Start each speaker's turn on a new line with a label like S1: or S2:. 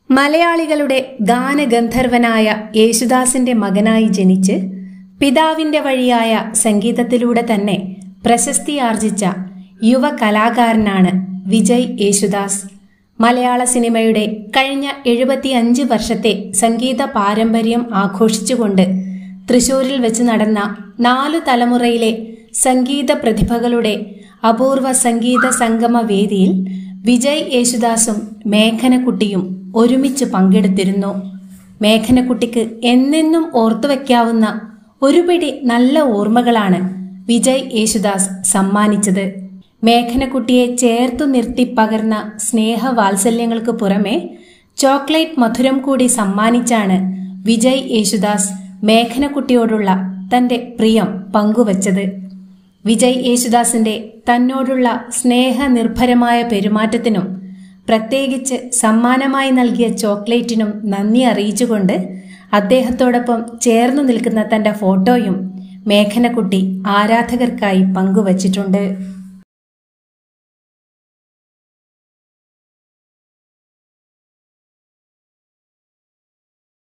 S1: മലയാളികളുടെ ഗാനഗന്ധർവനായ യേശുദാസിന്റെ മകനായി ജനിച്ച് പിതാവിന്റെ വഴിയായ സംഗീതത്തിലൂടെ തന്നെ പ്രശസ്തിയാർജിച്ച യുവ കലാകാരനാണ് വിജയ് യേശുദാസ് മലയാള സിനിമയുടെ കഴിഞ്ഞ എഴുപത്തിയഞ്ച് വർഷത്തെ സംഗീത പാരമ്പര്യം ആഘോഷിച്ചുകൊണ്ട് തൃശൂരിൽ വെച്ച് നടന്ന നാലു തലമുറയിലെ സംഗീത പ്രതിഭകളുടെ അപൂർവ സംഗീത സംഗമ വേദിയിൽ വിജയ് യേശുദാസും മേഘനക്കുട്ടിയും ഒരുമിച്ച് പങ്കെടുത്തിരുന്നു മേഘനക്കുട്ടിക്ക് എന്നെന്നും ഓർത്തുവെക്കാവുന്ന ഒരുപിടി നല്ല ഓർമ്മകളാണ് വിജയ് യേശുദാസ് സമ്മാനിച്ചത് മേഘനക്കുട്ടിയെ ചേർത്തു നിർത്തി പകർന്ന സ്നേഹവാത്സല്യങ്ങൾക്ക് പുറമെ ചോക്ലേറ്റ് മധുരം കൂടി സമ്മാനിച്ചാണ് വിജയ് യേശുദാസ് മേഘനക്കുട്ടിയോടുള്ള തന്റെ പ്രിയം പങ്കുവച്ചത് വിജയ് യേശുദാസിന്റെ തന്നോടുള്ള സ്നേഹനിർഭരമായ പെരുമാറ്റത്തിനും പ്രത്യേകിച്ച് സമ്മാനമായി നൽകിയ ചോക്ലേറ്റിനും നന്ദി അറിയിച്ചുകൊണ്ട് അദ്ദേഹത്തോടൊപ്പം ചേർന്നു നിൽക്കുന്ന തന്റെ ഫോട്ടോയും മേഘനക്കുട്ടി ആരാധകർക്കായി പങ്കുവച്ചിട്ടുണ്ട്